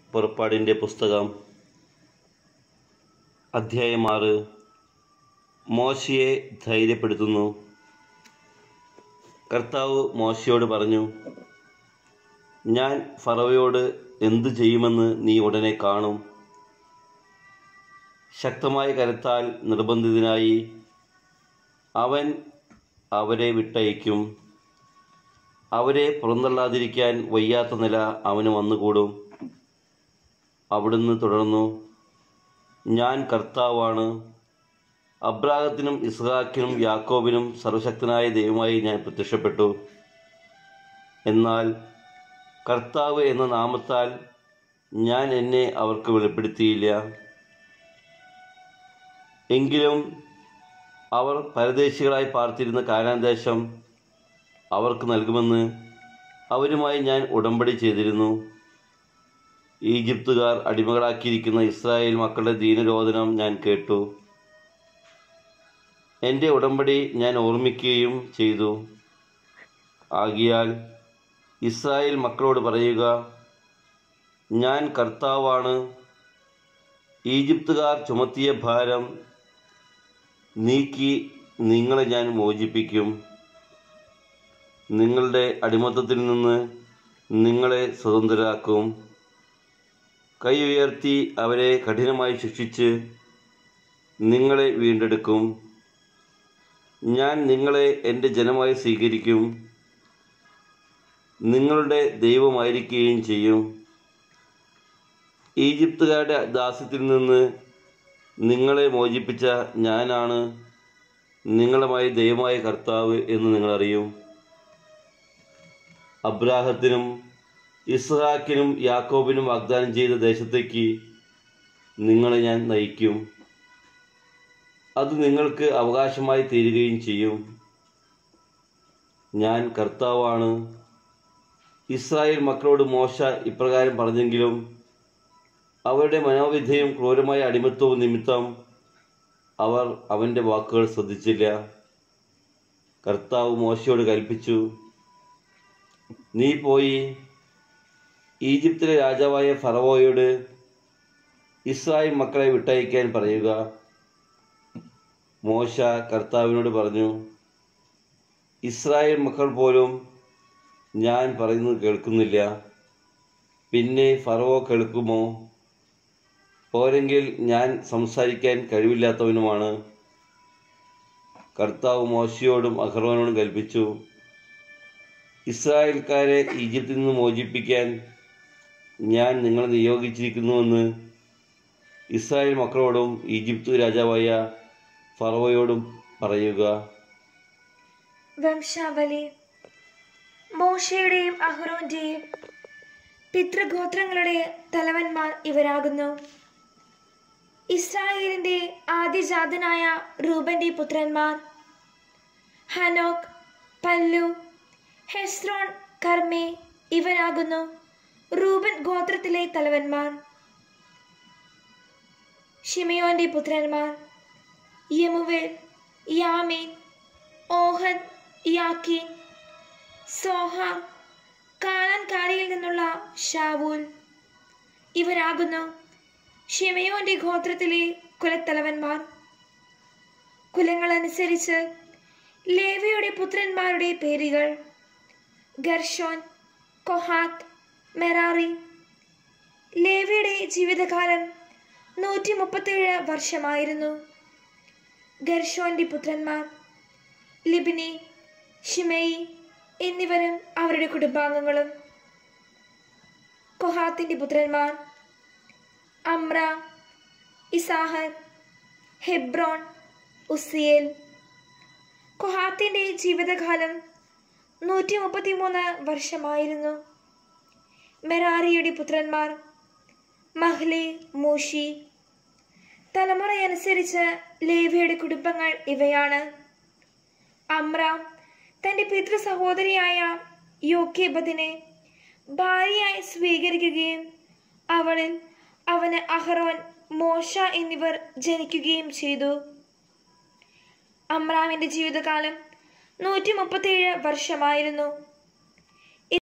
പുറപ്പാടിൻ്റെ പുസ്തകം അധ്യായം ആറ് മോശയെ ധൈര്യപ്പെടുത്തുന്നു കർത്താവ് മോശയോട് പറഞ്ഞു ഞാൻ ഫറവയോട് എന്തു ചെയ്യുമെന്ന് നീ ഉടനെ കാണും ശക്തമായ കരത്താൽ നിർബന്ധിതനായി അവൻ അവരെ വിട്ടയക്കും അവരെ പുറന്തള്ളാതിരിക്കാൻ വയ്യാത്ത നില അവന് വന്നുകൂടും അവിടുന്ന് തുടർന്നു ഞാൻ കർത്താവാണ് അബ്രാഹത്തിനും ഇസ്ഹാക്കിനും യാക്കോബിനും സർവശക്തനായ ദൈവമായി ഞാൻ പ്രത്യക്ഷപ്പെട്ടു എന്നാൽ കർത്താവ് എന്ന നാമത്താൽ ഞാൻ എന്നെ അവർക്ക് വെളിപ്പെടുത്തിയില്ല എങ്കിലും അവർ പരദേശികളായി പാർത്തിരുന്ന കാനാന്തേശം അവർക്ക് നൽകുമെന്ന് അവരുമായി ഞാൻ ഉടമ്പടി ചെയ്തിരുന്നു ഈജിപ്തുകാർ അടിമകളാക്കിയിരിക്കുന്ന ഇസ്രായേൽ മക്കളുടെ ദീനരോധനം ഞാൻ കേട്ടു എൻ്റെ ഉടമ്പടി ഞാൻ ഓർമ്മിക്കുകയും ചെയ്തു ആകിയാൽ ഇസ്രായേൽ മക്കളോട് പറയുക ഞാൻ കർത്താവാണ് ഈജിപ്തുകാർ ചുമത്തിയ ഭാരം നീക്കി നിങ്ങളെ ഞാൻ മോചിപ്പിക്കും നിങ്ങളുടെ അടിമത്തത്തിൽ നിന്ന് നിങ്ങളെ സ്വതന്ത്രരാക്കും കൈ ഉയർത്തി അവരെ കഠിനമായി ശിക്ഷിച്ച് നിങ്ങളെ വീണ്ടെടുക്കും ഞാൻ നിങ്ങളെ എൻ്റെ ജനമായി സ്വീകരിക്കും നിങ്ങളുടെ ദൈവമായിരിക്കുകയും ചെയ്യും ഈജിപ്തുകാരുടെ ദാസ്യത്തിൽ നിന്ന് നിങ്ങളെ മോചിപ്പിച്ച ഞാനാണ് നിങ്ങളുമായി ദൈവമായ കർത്താവ് എന്ന് നിങ്ങളറിയും അബ്രാഹത്തിനും ഇസ്ഹാക്കിനും യാക്കോബിനും വാഗ്ദാനം ചെയ്ത ദേശത്തേക്ക് നിങ്ങളെ ഞാൻ നയിക്കും അത് നിങ്ങൾക്ക് അവകാശമായി തീരുകയും ചെയ്യും ഞാൻ കർത്താവാണ് ഇസ്രായേൽ മക്കളോട് മോശ ഇപ്രകാരം പറഞ്ഞെങ്കിലും അവരുടെ മനോവിധയും ക്രൂരമായ അടിമത്വവും നിമിത്തം അവർ അവൻ്റെ വാക്കുകൾ ശ്രദ്ധിച്ചില്ല കർത്താവ് മോശയോട് കൽപ്പിച്ചു നീ പോയി ഈജിപ്തിലെ രാജാവായ ഫറവോയോട് ഇസ്രായേൽ മക്കളെ വിട്ടയക്കാൻ പറയുക മോശ കർത്താവിനോട് പറഞ്ഞു ഇസ്രായേൽ മക്കൾ പോലും ഞാൻ പറയുന്നത് കേൾക്കുന്നില്ല പിന്നെ ഫറവോ കേൾക്കുമോ പോരെങ്കിൽ ഞാൻ സംസാരിക്കാൻ കഴിവില്ലാത്തവനുമാണ് കർത്താവ് മോശയോടും അഹ്റോനോടും കൽപ്പിച്ചു ഇസ്രായേൽക്കാരെ ഈജിപ്തിൽ നിന്ന് മോചിപ്പിക്കാൻ ഞാൻ നിങ്ങളെ നിയോഗിച്ചിരിക്കുന്നുവെന്ന് ഇസ്രായേൽ മക്കളോടും ഈജിപ്ത് രാജാവായ ഫറവയോടും പറയുക വംശാവലി മോശയുടെയും അഹ്റോന്റെയും പിതൃഗോത്രങ്ങളുടെ തലവന്മാർ ഇവരാകുന്നു ഇസ്രായേലിന്റെ ആദ്യജാതനായ റൂബന്റെ പുത്രന്മാർ ഹനോക്ക് പല്ലു ഹെസ്രോൺ കർമ്മേ ഇവരാകുന്നു റൂബൻ ഗോത്രത്തിലെ തലവന്മാർ ഷിമയോന്റെ പുത്രന്മാർ യമുവേൽ യാമീൻ ഓഹൻ യാക്കീൻ സോഹാർ കാനാൻകാരിയിൽ നിന്നുള്ള ഷാവൂൽ ഇവരാകുന്നു ഷിമയോന്റെ ഗോത്രത്തിലെ കുലത്തലവന്മാർ കുലങ്ങളനുസരിച്ച് ലേവിയുടെ പുത്രന്മാരുടെ പേരുകൾ ഗർഷോൻ കൊഹാത്ത് മെറാറി ലേവിയുടെ ജീവിതകാലം നൂറ്റി മുപ്പത്തേഴ് വർഷമായിരുന്നു ഗർഷോന്റെ പുത്രന്മാർ ലിബിനി ഷിമയി എന്നിവരും അവരുടെ കുടുംബാംഗങ്ങളും കൊഹാത്തിന്റെ പുത്രന്മാർ അമ്ര ഇസാഹർ ഹെബ്രോൺ ഉസിയേൽ കൊഹാത്തിന്റെ ജീവിതകാലം നൂറ്റി മുപ്പത്തിമൂന്ന് വർഷമായിരുന്നു മെറാറിയുടെ പുത്രന്മാർ മഹ്ലി മൂഷി തലമുറയനുസരിച്ച് ലേവിയുടെ കുടുംബങ്ങൾ ഇവയാണ് അമ്രാം തന്റെ പിതൃ സഹോദരിയായ യോക്കേബദിനെ ഭാര്യയായി സ്വീകരിക്കുകയും അവളിൽ അവന് അഹ്റോൻ മോശ എന്നിവർ ജനിക്കുകയും ചെയ്തു അമ്രാമിന്റെ ജീവിതകാലം നൂറ്റി മുപ്പത്തേഴ് വർഷമായിരുന്നു